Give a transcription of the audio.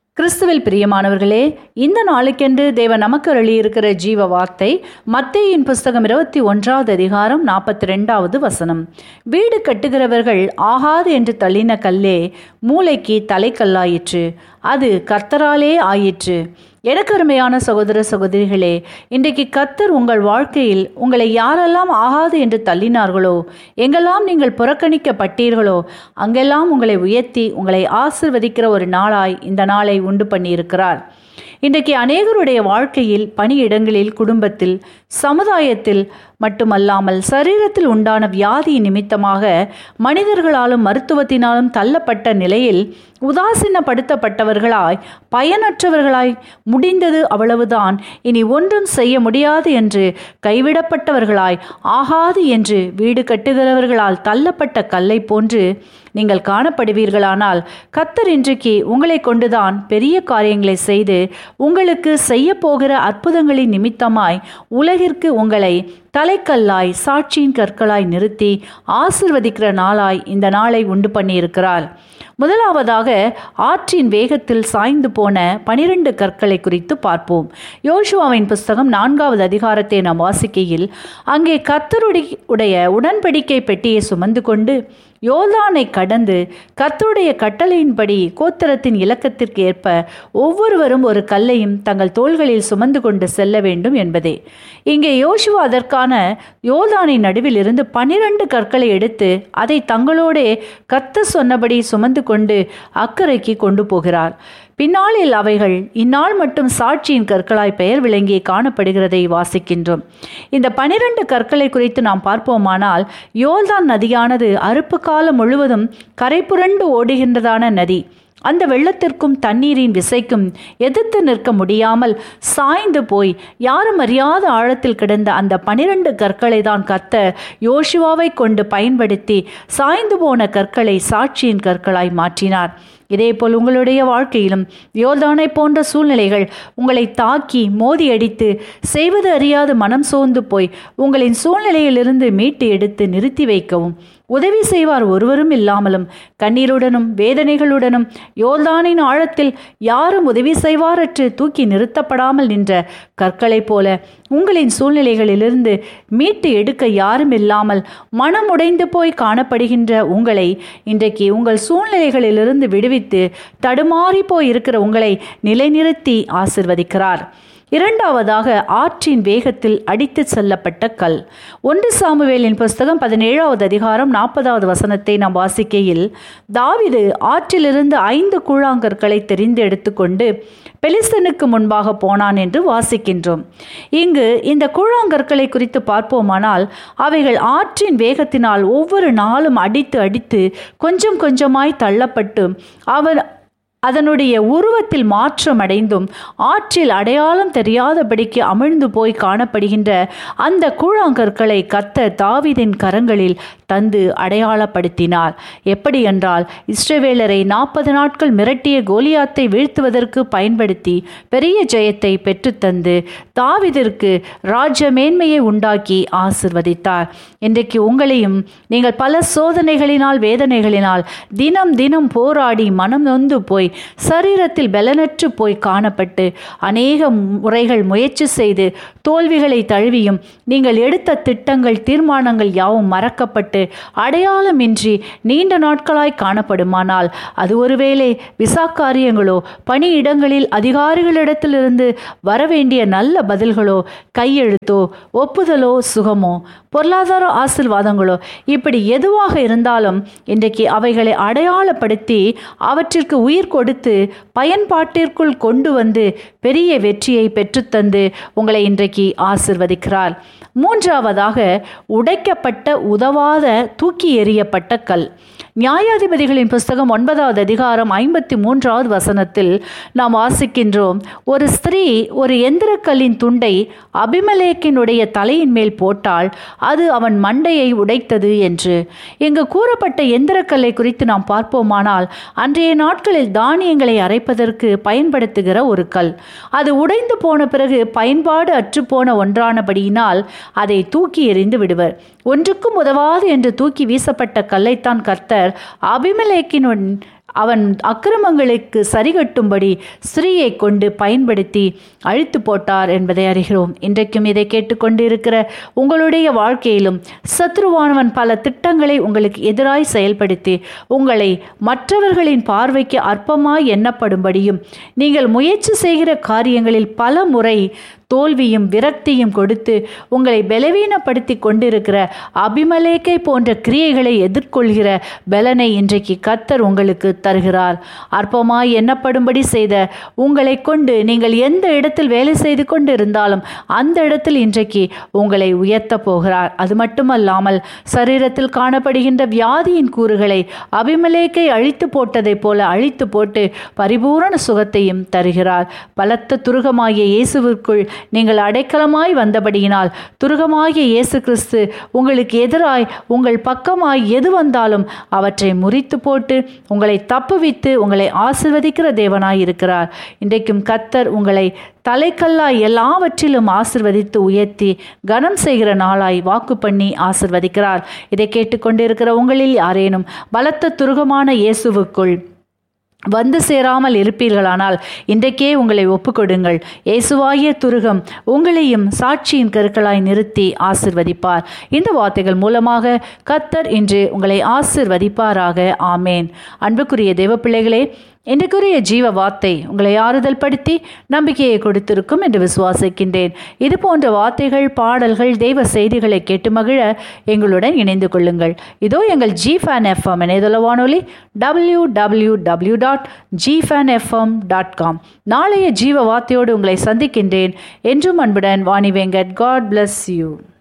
கிறிஸ்துவில் பிரியமானவர்களே இந்த நாளுக்கென்று தேவன் நமக்கு அருளியிருக்கிற ஜீவ வார்த்தை மத்தேயின் புஸ்தகம் இருபத்தி ஒன்றாவது அதிகாரம் நாற்பத்தி ரெண்டாவது வசனம் வீடு கட்டுகிறவர்கள் ஆகாது என்று தள்ளின கல்லே மூளைக்கு தலைக்கல்லாயிற்று அது கர்த்தராலே ஆயிற்று எனக்கு அருமையான சகோதர சகோதரிகளே இன்றைக்கு கத்தர் உங்கள் வாழ்க்கையில் உங்களை யாரெல்லாம் ஆகாது என்று தள்ளினார்களோ எங்கெல்லாம் நீங்கள் புறக்கணிக்கப்பட்டீர்களோ அங்கெல்லாம் உங்களை உயர்த்தி உங்களை ஆசிர்வதிக்கிற ஒரு நாளாய் இந்த நாளை உண்டு பண்ணியிருக்கிறார் இன்றைக்கு அநேகருடைய வாழ்க்கையில் பணியிடங்களில் குடும்பத்தில் சமுதாயத்தில் மட்டுமல்லாமல் சரீரத்தில் உண்டான வியாதி நிமித்தமாக மனிதர்களாலும் மருத்துவத்தினாலும் தள்ளப்பட்ட நிலையில் உதாசீனப்படுத்தப்பட்டவர்களாய் பயனற்றவர்களாய் முடிந்தது அவ்வளவுதான் இனி ஒன்றும் செய்ய முடியாது என்று கைவிடப்பட்டவர்களாய் ஆகாது என்று வீடு கட்டுகிறவர்களால் தள்ளப்பட்ட கல்லை போன்று நீங்கள் காணப்படுவீர்களானால் கத்தர் இன்றைக்கு உங்களை கொண்டுதான் பெரிய காரியங்களை செய்து உங்களுக்கு செய்ய போகிற அற்புதங்களின் நிமித்தமாய் உலகிற்கு உங்களை தலைக்கல்லாய் சாட்சியின் கற்களாய் நிறுத்தி ஆசிர்வதிக்கிற நாளாய் இந்த நாளை உண்டு பண்ணியிருக்கிறார் முதலாவதாக ஆற்றின் வேகத்தில் சாய்ந்து போன பனிரெண்டு கற்களை குறித்து பார்ப்போம் யோசுவாவின் புஸ்தகம் நான்காவது அதிகாரத்தை நாம் வாசிக்கையில் அங்கே கத்தருடைய உடைய உடன்படிக்கை பெட்டியை சுமந்து கொண்டு யோர்தானை கடந்து கர்த்தருடைய கட்டளையின்படி கோத்திரத்தின் இலக்கத்திற்கு ஏற்ப ஒவ்வொருவரும் ஒரு கல்லையும் தங்கள் தோள்களில் சுமந்து கொண்டு செல்ல வேண்டும் என்பதே இங்கே யோசுவா அதற்கான யோர்தானின் நடுவில் இருந்து பனிரெண்டு கற்களை எடுத்து அதை தங்களோடே கத்த சொன்னபடி சுமந்து கொண்டு அக்கறைக்கு கொண்டு போகிறார் பின்னாளில் அவைகள் இந்நாள் மட்டும் சாட்சியின் கற்களாய் பெயர் விளங்கி காணப்படுகிறதை வாசிக்கின்றோம் இந்த பனிரெண்டு கற்களை குறித்து நாம் பார்ப்போமானால் யோல்தான் நதியானது அறுப்பு காலம் முழுவதும் கரை புரண்டு ஓடுகின்றதான நதி அந்த வெள்ளத்திற்கும் தண்ணீரின் விசைக்கும் எதிர்த்து நிற்க முடியாமல் சாய்ந்து போய் யாரும் அறியாத ஆழத்தில் கிடந்த அந்த பனிரெண்டு கற்களை தான் கத்த யோசுவாவை கொண்டு பயன்படுத்தி சாய்ந்து போன கற்களை சாட்சியின் கற்களாய் மாற்றினார் இதேபோல் உங்களுடைய வாழ்க்கையிலும் யோர்தானை போன்ற சூழ்நிலைகள் உங்களை தாக்கி மோதி அடித்து செய்வது அறியாது மனம் சோர்ந்து போய் உங்களின் சூழ்நிலையிலிருந்து மீட்டு எடுத்து நிறுத்தி வைக்கவும் உதவி செய்வார் ஒருவரும் இல்லாமலும் கண்ணீருடனும் வேதனைகளுடனும் யோர்தானின் ஆழத்தில் யாரும் உதவி செய்வாரற்று தூக்கி நிறுத்தப்படாமல் நின்ற கற்களைப் போல உங்களின் சூழ்நிலைகளிலிருந்து மீட்டு எடுக்க யாரும் இல்லாமல் மனம் உடைந்து போய் காணப்படுகின்ற உங்களை இன்றைக்கு உங்கள் சூழ்நிலைகளிலிருந்து விடுவித்து தடுமாறி போய் இருக்கிற உங்களை நிலைநிறுத்தி ஆசிர்வதிக்கிறார் இரண்டாவதாக ஆற்றின் வேகத்தில் அடித்து செல்லப்பட்ட கல் ஒன்று சாமுவேலின் புஸ்தகம் பதினேழாவது அதிகாரம் நாற்பதாவது வசனத்தை நாம் வாசிக்கையில் தாவிது ஆற்றிலிருந்து ஐந்து கூழாங்கற்களை தெரிந்து எடுத்துக்கொண்டு பெலிஸ்தனுக்கு முன்பாக போனான் என்று வாசிக்கின்றோம் இங்கு இந்த கூழாங்கற்களை குறித்து பார்ப்போமானால் அவைகள் ஆற்றின் வேகத்தினால் ஒவ்வொரு நாளும் அடித்து அடித்து கொஞ்சம் கொஞ்சமாய் தள்ளப்பட்டு அவர் அதனுடைய உருவத்தில் மாற்றம் அடைந்தும் ஆற்றில் அடையாளம் தெரியாதபடிக்கு அமிழ்ந்து போய் காணப்படுகின்ற அந்த கூழாங்கற்களை கத்த தாவிதின் கரங்களில் தந்து அடையாளப்படுத்தினார் எப்படி என்றால் இஸ்ரவேலரை நாற்பது நாட்கள் மிரட்டிய கோலியாத்தை வீழ்த்துவதற்கு பயன்படுத்தி பெரிய ஜெயத்தை பெற்றுத்தந்து தாவிதிற்கு ராஜ்ய மேன்மையை உண்டாக்கி ஆசிர்வதித்தார் இன்றைக்கு உங்களையும் நீங்கள் பல சோதனைகளினால் வேதனைகளினால் தினம் தினம் போராடி மனம் நொந்து போய் சரீரத்தில் பலனற்று போய் காணப்பட்டு அநேக முறைகள் முயற்சி செய்து தோல்விகளை தழுவியும் நீங்கள் எடுத்த திட்டங்கள் தீர்மானங்கள் யாவும் மறக்கப்பட்டு அடையாளமின்றி நீண்ட நாட்களாய் காணப்படுமானால் அது ஒருவேளை விசா காரியங்களோ பணியிடங்களில் அதிகாரிகளிடத்திலிருந்து வரவேண்டிய நல்ல பதில்களோ கையெழுத்தோ ஒப்புதலோ சுகமோ பொருளாதார ஆசிர்வாதங்களோ இப்படி எதுவாக இருந்தாலும் இன்றைக்கு அவைகளை அடையாளப்படுத்தி அவற்றிற்கு உயிர் கொடுத்து பயன்பாட்டிற்குள் கொண்டு வந்து பெரிய வெற்றியை பெற்றுத்தந்து உங்களை இன்றைக்கு ஆசிர்வதிக்கிறார் மூன்றாவதாக உடைக்கப்பட்ட உதவாத தூக்கி எறியப்பட்ட கல் நியாயாதிபதிகளின் புஸ்தகம் ஒன்பதாவது அதிகாரம் ஐம்பத்தி மூன்றாவது வசனத்தில் நாம் வாசிக்கின்றோம் ஒரு ஸ்திரீ ஒரு எந்திரக்கல்லின் துண்டை அபிமலேக்கினுடைய தலையின் மேல் போட்டால் அது அவன் மண்டையை உடைத்தது என்று இங்கு கூறப்பட்ட எந்திரக்கல்லை குறித்து நாம் பார்ப்போமானால் அன்றைய நாட்களில் தானியங்களை அரைப்பதற்கு பயன்படுத்துகிற ஒரு கல் அது உடைந்து போன பிறகு பயன்பாடு அற்றுப்போன ஒன்றானபடியினால் அதை தூக்கி எறிந்து விடுவர் ஒன்றுக்கும் உதவாது என்று தூக்கி வீசப்பட்ட கல்லைத்தான் கர்த்தர் அபிமலேக்கினுடன் அவன் அக்கிரமங்களுக்கு சரிகட்டும்படி ஸ்திரீயை கொண்டு பயன்படுத்தி அழித்து போட்டார் என்பதை அறிகிறோம் இன்றைக்கும் இதை கேட்டுக்கொண்டு இருக்கிற உங்களுடைய வாழ்க்கையிலும் சத்ருவானவன் பல திட்டங்களை உங்களுக்கு எதிராய் செயல்படுத்தி உங்களை மற்றவர்களின் பார்வைக்கு அற்பமாய் எண்ணப்படும்படியும் நீங்கள் முயற்சி செய்கிற காரியங்களில் பல முறை தோல்வியும் விரக்தியும் கொடுத்து உங்களை பலவீனப்படுத்தி கொண்டிருக்கிற அபிமலேக்கை போன்ற கிரியைகளை எதிர்கொள்கிற பலனை இன்றைக்கு கத்தர் உங்களுக்கு தருகிறார் அற்பமாய் எண்ணப்படும்படி செய்த உங்களை கொண்டு நீங்கள் எந்த இடத்தில் வேலை செய்து கொண்டு இருந்தாலும் அந்த இடத்தில் இன்றைக்கு உங்களை உயர்த்த போகிறார் அது மட்டுமல்லாமல் சரீரத்தில் காணப்படுகின்ற வியாதியின் கூறுகளை அபிமலேக்கை அழித்து போட்டதைப் போல அழித்து போட்டு பரிபூரண சுகத்தையும் தருகிறார் பலத்த துருகமாகிய இயேசுவிற்குள் நீங்கள் அடைக்கலமாய் வந்தபடியினால் துருகமாகிய இயேசு கிறிஸ்து உங்களுக்கு எதிராய் உங்கள் பக்கமாய் எது வந்தாலும் அவற்றை முறித்து போட்டு உங்களை தப்புவித்து உங்களை ஆசிர்வதிக்கிற தேவனாய் இருக்கிறார் இன்றைக்கும் கத்தர் உங்களை தலைக்கல்லாய் எல்லாவற்றிலும் ஆசிர்வதித்து உயர்த்தி கனம் செய்கிற நாளாய் வாக்கு பண்ணி ஆசிர்வதிக்கிறார் இதை கேட்டுக்கொண்டிருக்கிற உங்களில் யாரேனும் பலத்த துருகமான இயேசுவுக்குள் வந்து சேராமல் இருப்பீர்களானால் இன்றைக்கே உங்களை ஒப்புக்கொடுங்கள் இயேசுவாகிய துருகம் உங்களையும் சாட்சியின் கருக்களாய் நிறுத்தி ஆசிர்வதிப்பார் இந்த வார்த்தைகள் மூலமாக கத்தர் இன்று உங்களை ஆசிர்வதிப்பாராக ஆமேன் அன்புக்குரிய தேவப்பிள்ளைகளே இன்றைக்குரிய ஜீவ வார்த்தை உங்களை ஆறுதல் படுத்தி நம்பிக்கையை கொடுத்திருக்கும் என்று விசுவாசிக்கின்றேன் இது போன்ற வார்த்தைகள் பாடல்கள் தெய்வ செய்திகளை கேட்டு மகிழ எங்களுடன் இணைந்து கொள்ளுங்கள் இதோ எங்கள் ஜி ஃபேன் எஃப்எம் இணையதள வானொலி W W W dot G fan FM dot com நாளைய ஜீவ வார்த்தையோடு உங்களை சந்திக்கின்றேன் என்றும் அன்புடன் Vani Venkat God bless you